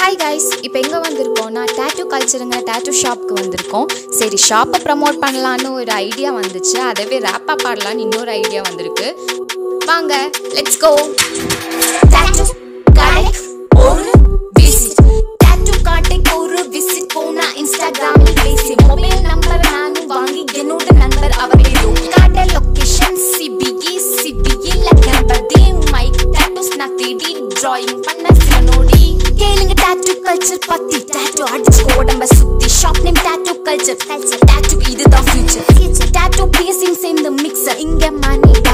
hi guys இப்போ எங்கே வந்திருக்கோம்னா tattoo கல்ச்சருங்கிற tattoo ஷாப்க்கு வந்திருக்கோம் சரி ஷாப்பை ப்ரமோட் பண்ணலான்னு ஒரு ஐடியா வந்துச்சு அதவே ரேப்பாக பாடலான்னு இன்னொரு ஐடியா வந்திருக்கு வாங்க லெட்ஸ் கோ டாட்டூ கடைக்கு ஒரு விசிட் டாட்டூ காட்டைக்கு ஒரு விசிட் போனா இன்ஸ்டாகிராமில் பேசி மொபைல் நம்பர் நானும் வாங்கி என்னோட நண்பர் அவரிடம் காட்ட லொகேஷன் சிபிஇ சிபிஇல கணபதி மைக் டாட்டூஸ் நான் தேடி டிராயிங் பண்ண சில நோடி கேளுங்க டாட்டூ கல்ச்சர் பத்தி டாட்டூ அடிச்சு உடம்ப சுத்தி shop name tattoo culture culture tattoo இதுதான் ஃபியூச்சர் ஃபியூச்சர் டாட்டூ பியர்சிங் சேர்ந்த மிக்சர் இங்க மணி